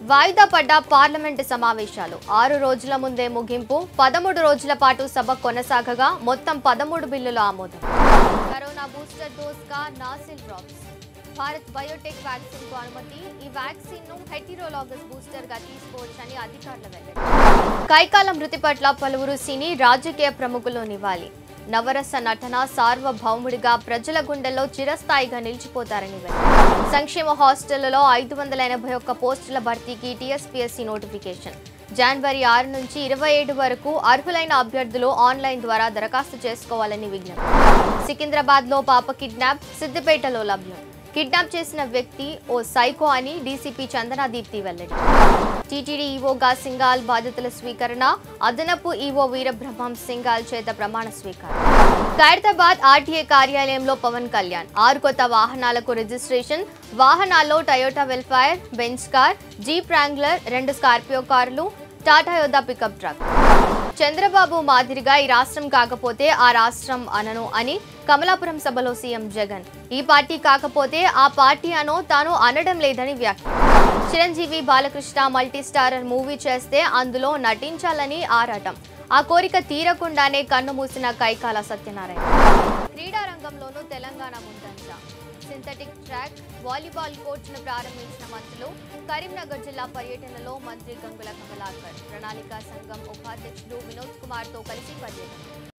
వాయిదా పడ్డ పార్లమెంటు సమావేశాలు ఆరు రోజుల ముందే ముగింపు పదమూడు రోజుల పాటు సభ కొనసాగగా మొత్తం పదమూడు బిల్లుల ఆమోదం కరోనా బూస్టర్ డోస్ గా nasal drops Bharat Biotech vaccine కు అనుమతి ఈ వ్యాక్సిన్ ను హెటిరోలాగస్ బూస్టర్ గా తీసుకోవచ్చని అధికారుల వెల్లడి కైకాల మృతి పట్ల పలువురు సినీ రాజకీయ ప్రముఖులు నివాళి నవరస నటన సార్వభౌముడిగా ప్రజల గుండెల్లో చిరస్థాయిగా నిలిచిపోతారని వెల్లడి సంక్షేమ హాస్టళ్లలో ఐదు వందల ఎనభై ఒక్క పోస్టుల భర్తీకి టీఎస్పీఎస్సీ నోటిఫికేషన్ జనవరి ఆరు నుంచి ఇరవై ఏడు వరకు అర్హులైన అభ్యర్థులు ఆన్లైన్ ద్వారా దరఖాస్తు చేసుకోవాలని విజ్ఞప్తి సికింద్రాబాద్ లో పాప కిడ్నాప్ సిద్దిపేటలో లభ్యం కిడ్నాప్ చేసిన వ్యక్తి ఓ సైకో అని డీసీపీ చందనా దీప్తి వెల్లడి టీటీడీ ఈవోగా సింగాల్ బాధ్యతల స్వీకరణ అదనపు ఈవో వీరబ్రహ్మం సింగాల్ చేత ప్రమాణ స్వీకారం ఖైరతాబాద్ ఆర్టీఏ కార్యాలయంలో పవన్ కళ్యాణ్ ఆరు కొత్త వాహనాలకు రిజిస్ట్రేషన్ వాహనాల్లో Toyota Vellfire Benz car Jeep Wrangler రెండు స్కార్పియో కార్లు టాటా యోదా పికప్ ట్రక్ చంద్రబాబు మాదిరిగా ఈ రాష్ట్రం కాకపోతే ఆ రాష్ట్రం అనను అని కమలాపురం సభలో సీఎం జగన్ ఈ పార్టీ కాకపోతే ఆ పార్టీ అనో తాను అనడం లేదని వ్యాఖ్య Chiranjeevi Balakrishna multi starrer movie చేస్తే అందులో నటించాలని ఆరాటం ఆ కోరిక తీరకుండానే కన్ను మూసిన కైకాల సత్యనారాయణ క్రీడా రంగంలోనూ తెలంగాణ ముందంజ సింథటిక్ ట్రాక్ వాలీబాల్ కోర్టును ప్రారంభించిన మంత్రులు కరీంనగర్ జిల్లా పర్యటనలో మంత్రి గంగుల కమలాకర్ ప్రణాళికా సంఘం ఉపాధ్యక్షుడు వినోద్ కుమార్ తో కలిసి పర్యటన